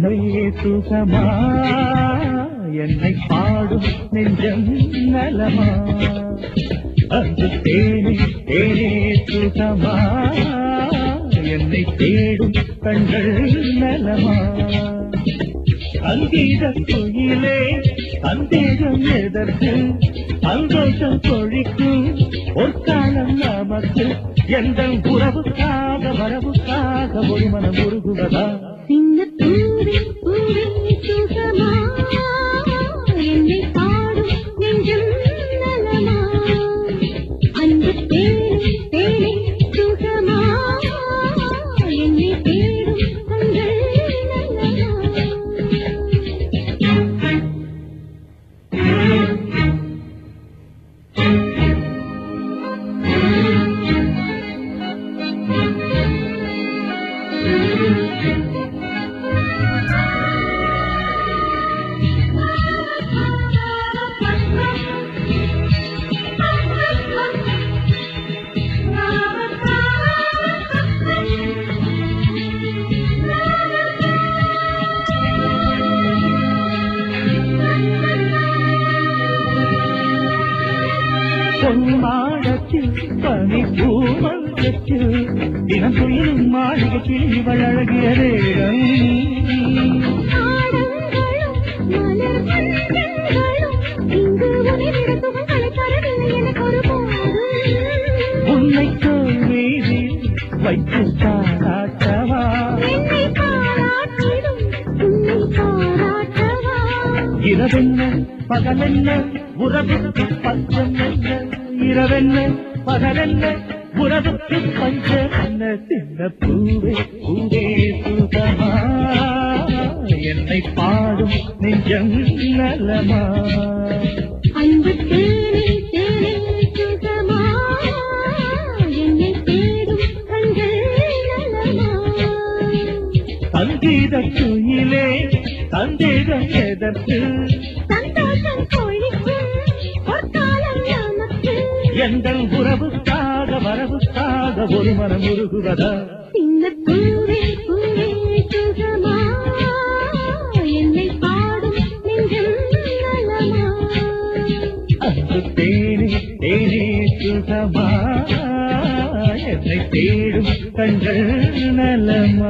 பூவே சுகமா என்னை பாடும் நெஞ்சம் நலமா அன்று தேனே தேனே சுகமா என்னை தேடும் கண்கள் நலமா சங்கீத குயிலே சந்தேகம் எதற்கு சந்தோஷம் கொழிக்கும் பொற்காலம் நமக்கு எந்த உறவுக்காக வரவுக்காக ஒரு மனம் உருகுவதா சின்ன பூவே பூவே சுகமா என்னை பாடும் நெஞ்சம் நலமா அன்பு தேனே தேனே சுகமா என்னை தேடும் கண்கள் நலமா பொன்மாடத்தில் பனி பூமங்கத்தில் தினம் துயிலும் மாளிகை கிளி வழகிய நேரம் ஆடங்களும் மலர் மஞ்சங்களும் இங்கு உனிவிட சுகங்களை தரவில்லை எனக்கு ஒருபோதும் உன்னை தோல் மீது வைத்து பாராட்டவா என்னை பாராட்டிடும் உன்னை பாராட்டவா இரவென்ன பகலென்ன உறவுக்கு பஞ்சம் என்ன இரவென்ன பகலென்ன உறவுக்கு பஞ்சம் என்ன சின்ன பூவே பூவே சுகமா என்னை பாடும் நெஞ்சம் நலமா அன்பு தேனே தேனே சுகமா என்னை தேடும் கண்கள் நலமா சங்கீத குயிலே சந்தேகம் எதற்கு சந்தோஷம் கொழிக்கும் பொற்காலம் நமக்கு எந்த உறவுக்காக வரவுக்காக ஒரு மனம் உருகுவதா சின்ன பூவே பூவே சுகமா என்னை பாடும் நெஞ்சம் நலமா அன்பு தேனே தேனே சுகமா என்னை தேடும் கண்கள் நலமா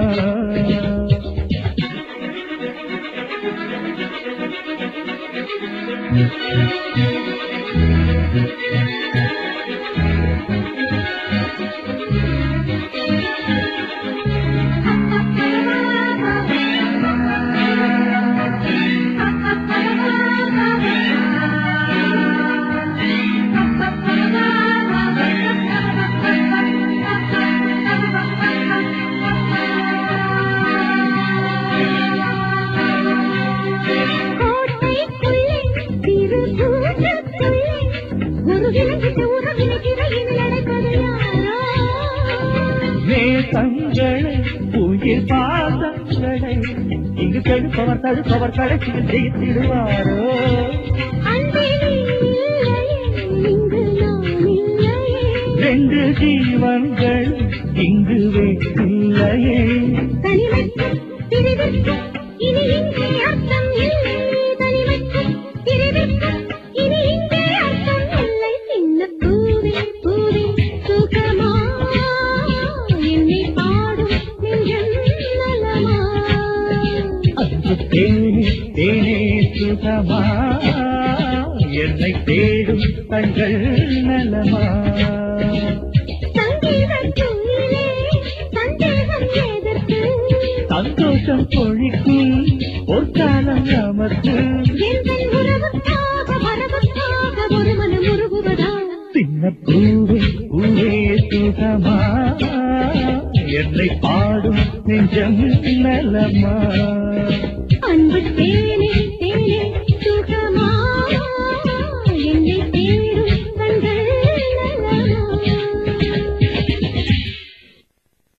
கோட்டைக்குள்ளே திரு பூஜைக்குள்ளே ஒரு விலங்கிட்ட உறவினை திரையில் அடைப்பது யாரோ நேசங்களை உயிர் பாசங்களை இங்கு கெடுப்பவர் தடுப்பவர் கடைசியில் ஜெயித்திடுவாரோ அன்பே நீ இல்லையே இங்கு நான் இல்லையே ரெண்டு ஜீவன்கள் இங்கு இல்லையே தனிமைக்கு பிரிவிற்கு இனி இங்கே அர்த்தம் இல்லை தனிமைக்கு பிரிவிற்கு இனி இங்கே அர்த்தம் இல்லை சின்ன பூவே பூவே சுகமா என்னை பாடும் நெஞ்சம் நலமா அன்பு தேனே தேனே சுகமா என்னை தேடும் கண்கள் நலமா சங்கீதக்குயிலே சந்தேகம் எதற்கு சந்தோஷம் பொழிக்கும் பொற்காலம் நமக்கு எங்கள் உறவுக்காக வரவுக்காக ஒரு மனம் உருகுவதா சின்ன பூவே பூவே சுகமா என்னை பாடும் நெஞ்சம் நலமா அன்பு தேனே